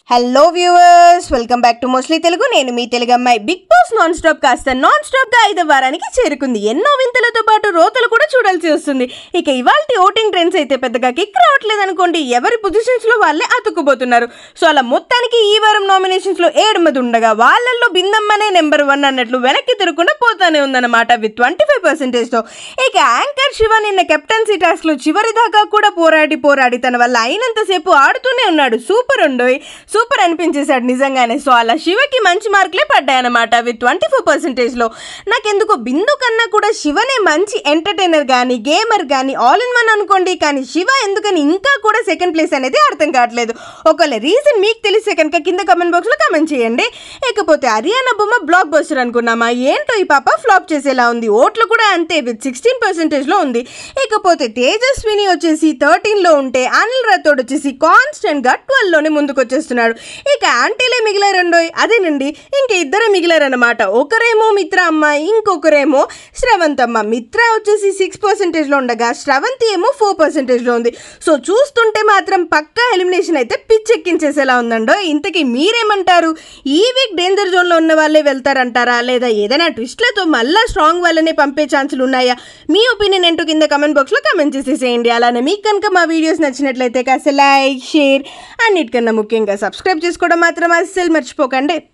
hello viewers welcome back to mostly Telugu నేను మీ తెలుగు అమ్మాయి బిగ్ బాస్ నాన్ స్టాప్ కాస్త నాన్ స్టాప్ గా ఐదో వారానికి చేరుకుంది ఎన్నో వింతలతో పాటు రోతలు కూడా చూడాల్సి వస్తుంది ఇక ఇవాళ ఓటింగ్ ట్రెండ్స్ అయితే పెద్దగా కిక్ రావట్లేదు అనుకోండి ఎవరి పొజిషన్స్ లో వాళ్ళే అతుక్కుపోతున్నారు సో అలా మొత్తానికి ఈ వారం నామినేషన్స్ లో ఏడు మంది ఉండగా వాళ్ళల్లో బిందమ్మనే నెంబర్ వన్ అన్నట్లు వెనక్కి తిరగకుండా పోతానే ఉందన్నమాట విత్ ట్వంటీ ఫైవ్ పర్సెంటేజ్ తో ఇక యాంకర్ శివ నిన్న కెప్టెన్సీ టాస్క్ లో చివరి దాకా కూడా పోరాడి పోరాడి తన వల్ల అయినంతసేపు ఆడుతూనే ఉన్నాడు సూపర్ ఉండోయ్ సూపర్ అనిపించేశాడు నిజంగానే సో అలా శివకి మంచి మార్కులే పడ్డాయన్నమాట విత్ ట్వంటీ ఫోర్ పర్సెంటేజ్లో నాకెందుకో బిందు కన్నా కూడా శివనే మంచి ఎంటర్టైనర్ కానీ గేమర్ కానీ ఆల్ ఇన్ వన్ అనుకోండి కానీ శివ ఎందుకని ఇంకా కూడా సెకండ్ ప్లేస్ అనేది అర్థం కావట్లేదు ఒకవేళ రీజన్ మీకు తెలిస్తే కనుక కింద కమెంట్ బాక్స్లో కమెంట్ చేయండి ఇకపోతే హర్యానా బొమ్మ బ్లాక్ బస్టర్ అనుకున్నామా ఏంటో ఈ పాప ఫ్లాప్ చేసేలా ఉంది ఓట్లు కూడా అంతే విత్ సిక్స్టీన్ పర్సెంటేజ్లో ఉంది ఇకపోతే తేజస్విని వచ్చేసి థర్టీన్లో ఉంటే అనిల్ రాథోడ్ వచ్చేసి కాన్స్టెంట్గా ట్వెల్వ్లోనే ముందుకు వచ్చేస్తున్నాడు ఇక ఆంటీలే మిగిలారండోయ్ అదేనండి ఇంక ఇద్దరే మిగిలారన్నమాట ఒకరేమో మిత్ర అమ్మ ఇంకొకరేమో శ్రవంత్ అమ్మ మిత్ర వచ్చేసి సిక్స్ పర్సెంటేజ్లో ఉండగా శ్రవంతి ఏమో ఫోర్ పర్సెంటేజ్లో ఉంది సో చూస్తుంటే మాత్రం పక్కా ఎలిమినేషన్ అయితే పిచ్చెక్కించేసేలా ఉందండో ఇంతకీ మీరేమంటారు ఈ వీక్ డేంజర్ జోన్లో ఉన్న వాళ్ళే వెళ్తారంటారా లేదా ఏదైనా ట్విస్ట్లతో మళ్ళీ స్ట్రాంగ్ వాళ్ళనే పంపే ఛాన్సులు ఉన్నాయా మీ ఒపీనియన్ ఏంటో కింద కమెంట్ బాక్స్లో కమెంట్ చేసేసేయండి అలానే మీకు కనుక మా వీడియోస్ నచ్చినట్లయితే కాస్త లైక్ షేర్ అన్నిటికన్నా ముఖ్యంగా సబ్స్క్రైబ్ చేసుకోవడం మాత్రం అస్సలు మర్చిపోకండి